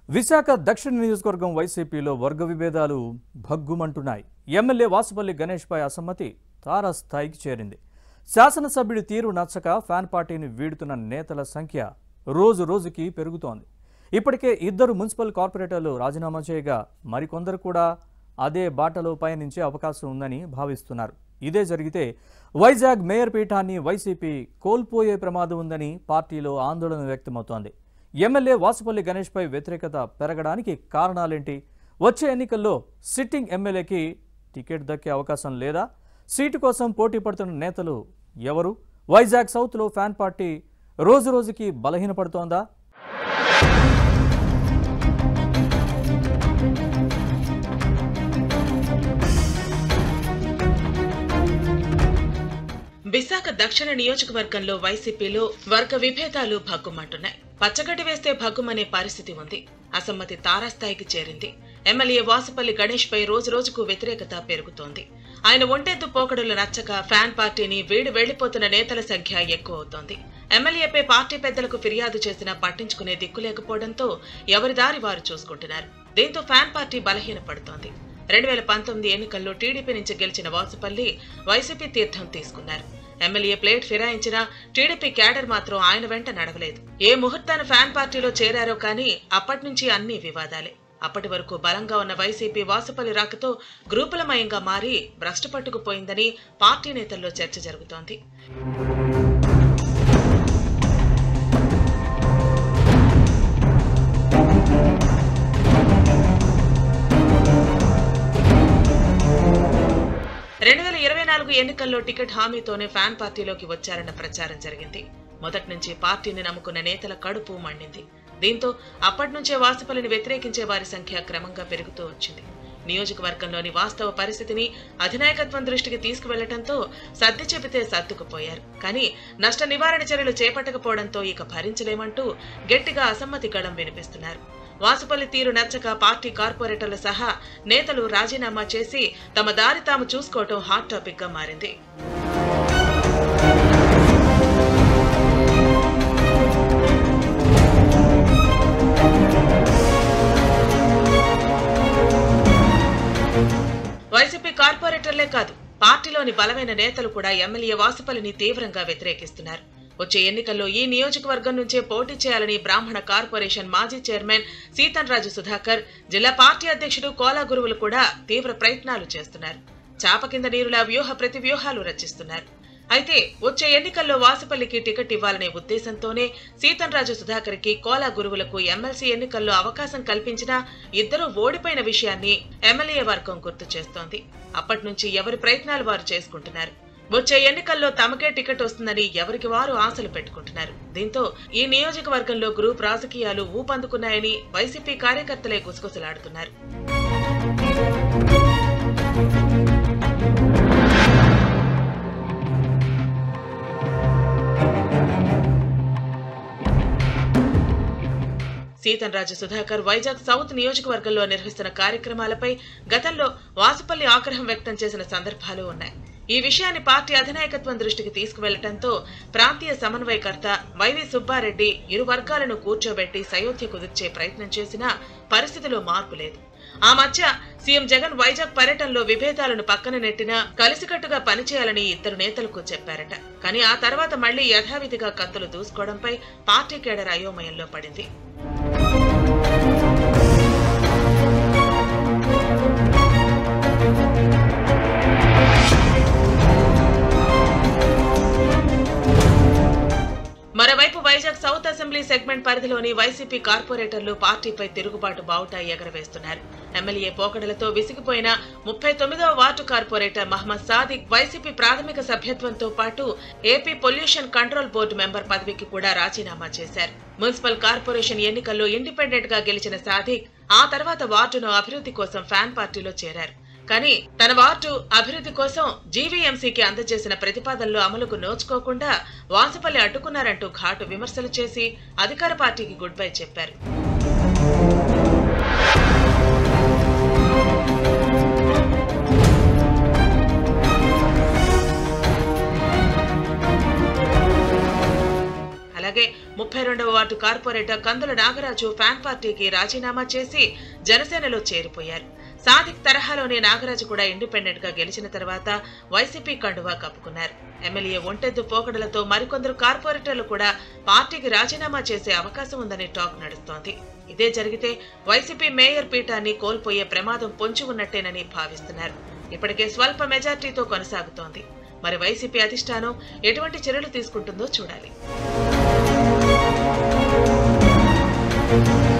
విశాఖ దక్షిణ నియోజకవర్గం వైసీపీలో వర్గ విభేదాలు భగ్గుమంటున్నాయి ఎమ్మెల్యే వాసుపల్లి గణేష్పై అసమ్మతి తారాస్థాయికి చేరింది శాసనసభ్యుడి తీరు నచ్చక ఫ్యాన్ పార్టీని వీడుతున్న నేతల సంఖ్య రోజు రోజుకి పెరుగుతోంది ఇప్పటికే ఇద్దరు మున్సిపల్ కార్పొరేటర్లు రాజీనామా చేయగా మరికొందరు కూడా అదే బాటలో పయనించే అవకాశం ఉందని భావిస్తున్నారు ఇదే జరిగితే వైజాగ్ మేయర్ పీఠాన్ని వైసీపీ కోల్పోయే ప్రమాదం ఉందని పార్టీలో ఆందోళన వ్యక్తమవుతోంది ఎమ్మెల్యే వాసుపల్లి గణేష్పై వ్యతిరేకత పెరగడానికి కారణాలేంటి వచ్చే ఎన్నికల్లో సిట్టింగ్ ఎమ్మెల్యేకి టికెట్ దక్కే అవకాశం లేదా సీటు కోసం పోటీ పడుతున్న నేతలు ఎవరు వైజాగ్ సౌత్లో ఫ్యాన్ పార్టీ రోజు రోజుకి బలహీనపడుతోందా విశాఖ దక్షిణ నియోజకవర్గంలో వైసీపీలో వర్గ విభేదాలు భగ్గుమంటున్నాయి పచ్చగడ్డి వేస్తే భగ్గుమనే పరిస్థితి ఉంది అసమ్మతి తారాస్థాయికి చేరింది ఎమ్మెల్యే వాసుపల్లి గణేష్ పై రోజు రోజుకు వ్యతిరేకత పెరుగుతోంది ఆయన ఒంటెద్దు పోకడలు నచ్చక ఫ్యాన్ పార్టీని వీడి వెళ్లిపోతున్న నేతల సంఖ్య ఎక్కువ అవుతోంది ఎమ్మెల్యేపై పార్టీ పెద్దలకు ఫిర్యాదు చేసినా పట్టించుకునే దిక్కు లేకపోవడంతో ఎవరి దారి వారు చూసుకుంటున్నారు దీంతో ఫ్యాన్ పార్టీ బలహీనపడుతోంది రెండు వేల పంతొమ్మిది ఎన్నికల్లో టీడీపీ నుంచి గెలిచిన వాసుపల్లి వైసీపీ తీర్థం తీసుకున్నారు ఎమ్మెల్యే ప్లేట్ ఫిరాయించినా టీడీపీ క్యాడర్ మాత్రం ఆయన వెంట నడవలేదు ఏ ముహూర్తాన ఫ్యాన్ పార్టీలో చేరారో కానీ అప్పటి నుంచి అన్ని వివాదాలే అప్పటి వరకు బలంగా ఉన్న వైసీపీ వాసుపల్లి రాకతో గ్రూపులమయంగా మారి భ్రష్టు పట్టుకుపోయిందని పార్టీ నేతల్లో చర్చ జరుగుతోంది రెండు వేల ఇరవై నాలుగు ఎన్నికల్లో టికెట్ హామీతోనే ఫ్యాన్ పార్టీలోకి వచ్చారన్న ప్రచారం జరిగింది మొదటి నుంచి పార్టీని నమ్ముకున్న నేతల కడుపు మండింది దీంతో అప్పటి నుంచే వాసుపల్లిని వ్యతిరేకించే వారి సంఖ్య క్రమంగా పెరుగుతూ వచ్చింది నియోజకవర్గంలోని వాస్తవ పరిస్థితిని అధినాయకత్వం దృష్టికి తీసుకువెళ్లటంతో సర్ది చెబితే సర్దుకుపోయారు కానీ నష్ట నివారణ చర్యలు చేపట్టకపోవడంతో ఇక భరించలేమంటూ గట్టిగా అసమ్మతి గళం వినిపిస్తున్నారు వాసుపల్లి తీరు నచ్చక పార్టీ కార్పొరేటర్ల సహా నేతలు రాజీనామా చేసి తమ దారి తాము చూసుకోవటం హాట్ టాపిక్ గా మారింది వైసీపీ కార్పొరేటర్లే కాదు పార్టీలోని బలమైన నేతలు కూడా ఎమ్మెల్యే వాసుపల్లిని తీవ్రంగా వ్యతిరేకిస్తున్నారు వచ్చే ఎన్నికల్లో ఈ నియోజకవర్గం నుంచే పోటీ చేయాలని బ్రాహ్మణ కార్పొరేషన్ మాజీ చైర్మన్ సీతన్రాజు సుధాకర్ జిల్లా పార్టీ అధ్యక్షుడు కోలా గురువులు కూడా తీవ్ర ప్రయత్నాలు చేస్తున్నారు చాప కింద నీరులా వ్యూహ ప్రతి వ్యూహాలు రచిస్తున్నారు అయితే వచ్చే ఎన్నికల్లో వాసుపల్లికి టికెట్ ఇవ్వాలనే ఉద్దేశంతోనే సీతన్రాజు సుధాకర్ కి కోలా గురువులకు ఎమ్మెల్సీ ఎన్నికల్లో అవకాశం కల్పించినా ఇద్దరూ ఓడిపోయిన విషయాన్ని ఎమ్మెల్యే వర్గం గుర్తు చేస్తోంది అప్పటి నుంచి ఎవరి ప్రయత్నాలు వారు చేసుకుంటున్నారు వచ్చే ఎన్నికల్లో తమకే టికెట్ వస్తుందని ఎవరికి వారు ఆశలు పెట్టుకుంటున్నారు దీంతో ఈ నియోజకవర్గంలో గ్రూప్ రాజకీయాలు ఊపందుకున్నాయని వైసీపీ కార్యకర్తలే గుసగుసలాడుతున్నారు సీతన్రాజు సుధాకర్ వైజాగ్ సౌత్ నియోజకవర్గంలో నిర్వహిస్తున్న కార్యక్రమాలపై గతంలో వాసుపల్లి ఆగ్రహం వ్యక్తం చేసిన సందర్భాలు ఉన్నాయి ఈ విషయాన్ని పార్టీ అధినాయకత్వం దృష్టికి తీసుకువెళ్లటంతో ప్రాంతీయ సమన్వయకర్త వైవి సుబ్బారెడ్డి ఇరు వర్గాలను కూర్చోబెట్టి సయోధ్య కుదిర్చే ప్రయత్నం చేసినా పరిస్థితిలో మార్పు లేదు ఆ మధ్య సీఎం జగన్ వైజాగ్ పర్యటనలో విభేదాలను పక్కన నెట్టినా కలిసికట్టుగా పనిచేయాలని ఇద్దరు నేతలకు చెప్పారట కానీ ఆ తర్వాత మళ్లీ యథావిధిగా కత్తులు దూసుకోవడంపై పార్టీ కేడర్ అయోమయంలో పడింది మరోవైపు వైజాగ్ సౌత్ అసెంబ్లీ సెగ్మెంట్ పరిధిలోని వైసీపీ కార్పొరేటర్లు పార్టీపై తిరుగుబాటు బావుటా ఎగరవేస్తున్నారు ఎమ్మెల్యే పోకడలతో విసిగిపోయిన ముప్పై తొమ్మిదవ వార్డు కార్పొరేటర్ మహమ్మద్ సాదిక్ వైసీపీ ప్రాథమిక సభ్యత్వంతో పాటు AP pollution control board member పదవికి కూడా రాజీనామా చేశారు మున్సిపల్ కార్పొరేషన్ ఎన్నికల్లో ఇండిపెండెంట్ గా గెలిచిన సాదిక్ ఆ తర్వాత వార్డును అభివృద్ధి కోసం ఫ్యాన్ పార్టీలో చేరారు కానీ తన వార్డు అభివృద్ధి కోసం జీవీఎంసీకి అందజేసిన ప్రతిపాదనలు అమలుకు నోచుకోకుండా వాసుపల్లి అడ్డుకున్నారంటూ ఘాటు విమర్శలు చేసి అధికార పార్టీకి గుడ్ బై చెప్పారు అలాగే ముప్పై రెండవ ward ward corporator Kandula Nagaraju fan పార్టీకి రాజీనామా చేసి జనసేనలో చేరిపోయారు సాదిక్ తరహాలోనే నాగరాజు కూడా ఇండిపెండెంట్ గా గెలిచిన తర్వాత వైసీపీ కండువా కప్పుకున్నారు ఎమ్మెల్యే ఒంటెద్దు పోకడలతో మరికొందరు కార్పొరేటర్లు కూడా పార్టీకి రాజీనామా చేసే అవకాశం ఉందని టాక్ నడుస్తోంది ఇదే జరిగితే వైసీపీ మేయర్ పీఠాన్ని కోల్పోయే ప్రమాదం పొంచి ఉన్నట్టేనని భావిస్తున్నారు ఇప్పటికే స్వల్ప మెజార్టీతో కొనసాగుతోంది మరి వైసీపీ అధిష్టానం ఎటువంటి చర్యలు తీసుకుంటుందో చూడాలి